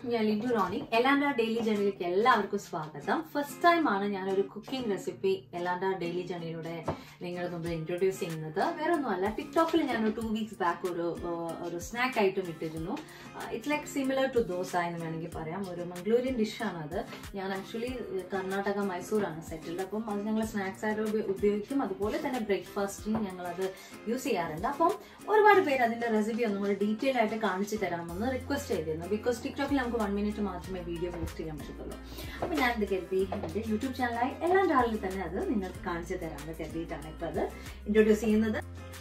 ഞാൻ ലിൻഡു റോണി എല്ലാണ്ട ഡെയിലി ജേണിയിലേക്ക് എല്ലാവർക്കും സ്വാഗതം ഫസ്റ്റ് ടൈം ആണ് ഞാൻ ഒരു കുക്കിംഗ് റെസിപ്പി എല്ലാണ്ട ഡെയിലി ജേണിയിലൂടെ നിങ്ങളുടെ മുമ്പിൽ ഇൻട്രൊഡ്യൂസ് ചെയ്യുന്നത് വേറെ ഒന്നുമല്ല ടിക്ടോക്കിൽ ഞാൻ ഒരു ടു വീക്സ് ബാക്ക് ഒരു ആ, ഒരു സ്നാക്ക് ഐറ്റം ഇട്ടിരുന്നു it's like similar to dosa എന്ന് വേണമെങ്കിൽ പറയാം ഒരു മംഗ്ലൂരിയൻ ഡിഷാണ് അത് ഞാൻ ആക്ച്വലി കർണാടക മൈസൂറാണ് സെറ്റിൽഡ് അപ്പം അത് ഞങ്ങൾ സ്നാക്സ് ആയിട്ട് ഉപ- ഉപയോഗിക്കും അതുപോലെ തന്നെ ബ്രേക്ക്ഫാസ്റ്റിന് ഞങ്ങൾ അത് യൂസ് ചെയ്യാറുണ്ട് അപ്പം ഒരുപാട് പേര് അതിന്റെ റെസിപ്പി ഒന്നും കൂടി ഡീറ്റെയിൽ ആയിട്ട് കാണിച്ചു തരാമെന്ന് റിക്വസ്റ്റ് ചെയ്തിരുന്നു ബിക്കോസ് ടിക്ടോക്കിൽ നമുക്ക് വൺ മിനിറ്റ് മാത്രമേ വീഡിയോ പോസ്റ്റ് ചെയ്യാൻ പറ്റത്തുള്ളൂ അപ്പൊ ഞാൻ ഇത് കരുതി എന്റെ യൂട്യൂബ് ചാനലായി എല്ലാ രാവിലെ തന്നെ അത് നിങ്ങൾക്ക് കാണിച്ചു തരാമെന്ന് കരുതിയിട്ടാണ് ഇപ്പൊ അത് ഇൻട്രൊഡ്യൂസ് ചെയ്യുന്നത്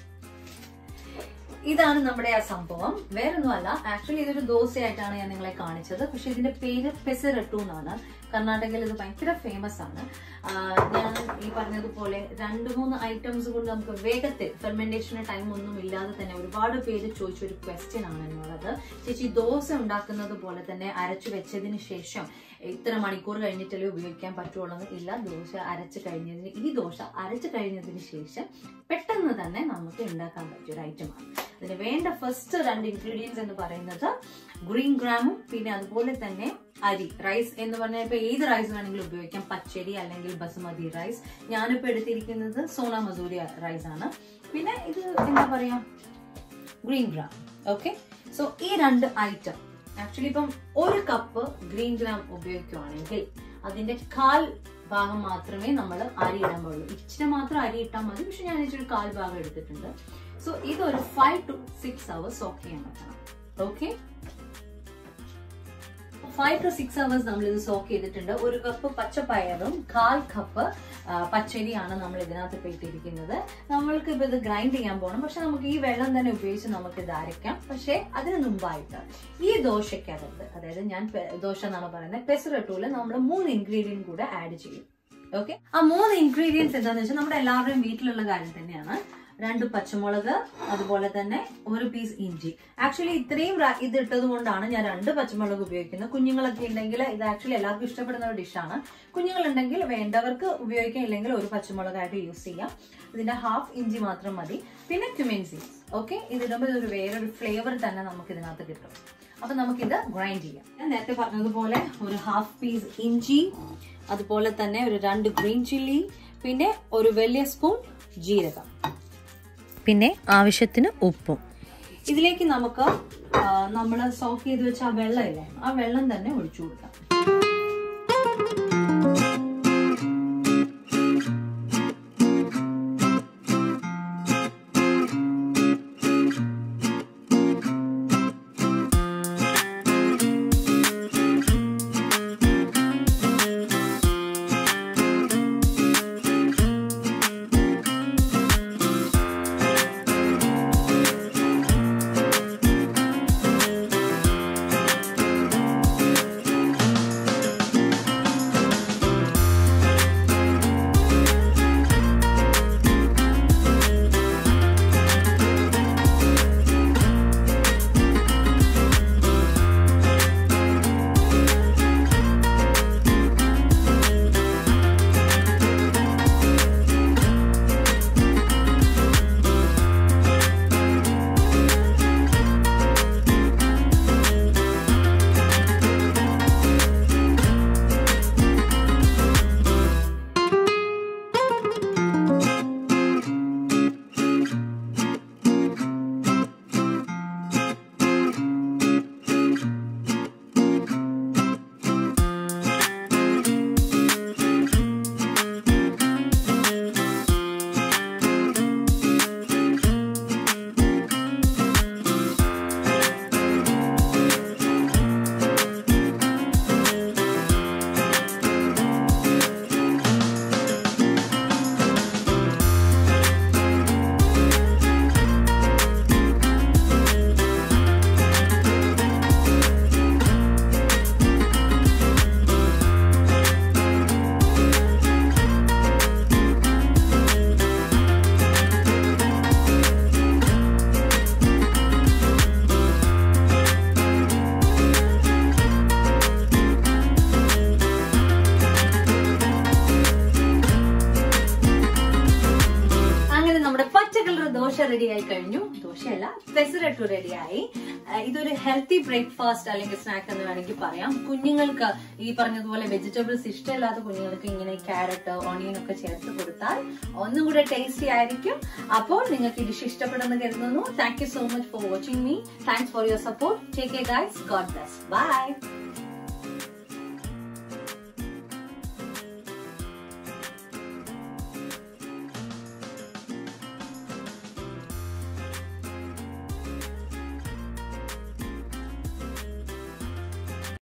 ഇതാണ് നമ്മുടെ ആ സംഭവം വേറൊന്നുമല്ല ആക്ച്വലി ഇതൊരു ദോശയായിട്ടാണ് ഞാൻ നിങ്ങളെ കാണിച്ചത് പക്ഷെ ഇതിന്റെ പേര് പെസറട്ടു എന്നാണ് കർണാടകയിൽ ഇത് ഭയങ്കര ഫേമസ് ആണ് ആ, ഞാൻ ഈ പറഞ്ഞതുപോലെ രണ്ട് മൂന്ന് ഐറ്റംസ് കൊണ്ട് നമുക്ക് വേഗത്തിൽ ഫെർമെന്റേഷന് ടൈം ഒന്നും ഇല്ലാതെ തന്നെ ഒരുപാട് പേര് ചോദിച്ച ഒരു ക്വസ്റ്റ്യൻ ആണ് എന്നുള്ളത് ചേച്ചി ദോശ ഉണ്ടാക്കുന്നത് പോലെ തന്നെ അരച്ചു വെച്ചതിന് ശേഷം ഇത്ര മണിക്കൂർ കഴിഞ്ഞിട്ടല്ലേ ഉപയോഗിക്കാൻ പറ്റുള്ളൂ എന്ന് ഇല്ല ദോശ അരച്ച് കഴിഞ്ഞതിന് ഈ ദോശ അരച്ച് കഴിഞ്ഞതിന് ശേഷം പെട്ടെന്ന് തന്നെ നമുക്ക് ഉണ്ടാക്കാൻ പറ്റിയ ഒരു ഐറ്റമാണ് അതിന് വേണ്ട ഫസ്റ്റ് രണ്ട് ഇൻഗ്രീഡിയൻസ് എന്ന് പറയുന്നത് ഗ്രീൻ ഗ്രാമും പിന്നെ അതുപോലെ തന്നെ അരി റൈസ് എന്ന് പറഞ്ഞാൽ ഇപ്പൊ ഏത് റൈസ് വേണമെങ്കിലും ഉപയോഗിക്കാം പച്ചരി അല്ലെങ്കിൽ ബസുമതി റൈസ് ഞാനിപ്പോ എടുത്തിരിക്കുന്നത് സോന മസൂരി റൈസ് ആണ് പിന്നെ ഇത് എന്താ പറയാ ഗ്രീൻ ഗ്രാം ഓക്കെ സോ ഈ രണ്ട് ഐറ്റം ആക്ച്വലി ഇപ്പം ഒരു കപ്പ് ഗ്രീൻ ഗ്രാം ഉപയോഗിക്കുവാണെങ്കിൽ അതിന്റെ കാൽ ഭാഗം മാത്രമേ നമ്മൾ അരി ഇടാൻ പാടുള്ളൂ ഇച്ചിരി മാത്രം അരി ഇട്ടാൽ മതി പക്ഷെ ഞാൻ ഇച്ചിരി കാൽ ഭാഗം എടുത്തിട്ടുണ്ട് സോ ഇത് ഒരു five to six hours soak ചെയ്യാൻ പറ്റണം okay five to six hours നമ്മൾ ഇത് സോക്ക് ചെയ്തിട്ടുണ്ട് ഒരു കപ്പ് പച്ചപ്പയറും കാൽ കപ്പ് ആ, പച്ചരിയാണ് നമ്മൾ ഇതിനകത്ത് ഇപ്പൊ ഇട്ടിരിക്കുന്നത് നമ്മൾക്ക് ഇപ്പൊ ഇത് ഗ്രൈൻഡ് ചെയ്യാൻ പോകണം പക്ഷെ നമുക്ക് ഈ വെള്ളം തന്നെ ഉപയോഗിച്ച് നമുക്ക് ഇത് അരയ്ക്കാം പക്ഷെ അതിന് മുമ്പായിട്ട് ഈ ദോശയ്ക്കകത്ത് അതായത് ഞാൻ പെ- ദോശ എന്നാണ് പറയുന്നത് പെസറട്ടൂല് നമ്മൾ മൂന്ന് ഇൻഗ്രീഡിയൻറ്റ് കൂടെ ആഡ് ചെയ്യും ഓക്കെ ആ മൂന്ന് ഇൻഗ്രീഡിയൻസ് എന്താണെന്ന് വെച്ചാൽ നമ്മുടെ എല്ലാവരുടെയും വീട്ടിലുള്ള കാര്യം തന്നെയാണ് രണ്ട് പച്ചമുളക് അതുപോലെ തന്നെ ഒരു പീസ് ഇഞ്ചി ആക്ച്വലി ഇത്രയും ര- ഇത് ഇട്ടത് കൊണ്ടാണ് ഞാൻ രണ്ട് പച്ചമുളക് ഉപയോഗിക്കുന്നത് കുഞ്ഞുങ്ങളൊക്കെ ഉണ്ടെങ്കിൽ ഇത് ആക്ച്വലി എല്ലാവർക്കും ഇഷ്ടപ്പെടുന്ന ഒരു ഡിഷാണ് കുഞ്ഞുങ്ങളുണ്ടെങ്കിൽ വേണ്ടവർക്ക് ഉപയോഗിക്കാം ഇല്ലെങ്കിൽ ഒരു പച്ചമുളകായിട്ട് യൂസ് ചെയ്യാം ഇതിന്റെ ഹാഫ് ഇഞ്ചി മാത്രം മതി പിന്നെ ക്യുമിൻ സീഡ്സ് ഓക്കെ ഇതിടുമ്പോൾ ഇതൊരു വേറൊരു ഫ്ലേവർ തന്നെ നമുക്ക് ഇതിനകത്ത് കിട്ടും അപ്പൊ നമുക്കിത് ഗ്രൈൻഡ് ചെയ്യാം ഞാൻ നേരത്തെ പറഞ്ഞതുപോലെ ഒരു ഹാഫ് പീസ് ഇഞ്ചി അതുപോലെ തന്നെ ഒരു രണ്ട് ഗ്രീൻ ചില്ലി പിന്നെ ഒരു വലിയ സ്പൂൺ ജീരകം പിന്നെ ആവശ്യത്തിന് ഉപ്പും ഇതിലേക്ക് നമുക്ക് നമ്മൾ സോക്ക് ചെയ്ത് വെച്ച ആ വെള്ളം ഇല്ലേ ആ വെള്ളം തന്നെ ഒഴിച്ചു കൊടുക്കാം ദോശ റെഡി ആയി കഴിഞ്ഞു ദോശയല്ല പെസറട്ടു റെഡിയായി ഇതൊരു ഹെൽത്തി ബ്രേക്ക്ഫാസ്റ്റ് അല്ലെങ്കിൽ സ്നാക്ക് എന്ന് വേണമെങ്കിൽ പറയാം കുഞ്ഞുങ്ങൾക്ക് ഈ പറഞ്ഞതുപോലെ വെജിറ്റബിൾസ് ഇഷ്ടമില്ലാത്ത കുഞ്ഞുങ്ങൾക്ക് ഇങ്ങനെ ക്യാരറ്റ് ഓണിയൻ ഒക്കെ ചേർത്ത് കൊടുത്താൽ ഒന്നും കൂടെ ടേസ്റ്റി ആയിരിക്കും അപ്പോൾ നിങ്ങൾക്ക് ഈ ഡിഷ് ഇഷ്ടപ്പെടുമെന്ന് കരുതുന്നു thank you so much for watching me thanks for your support take a guys God bless by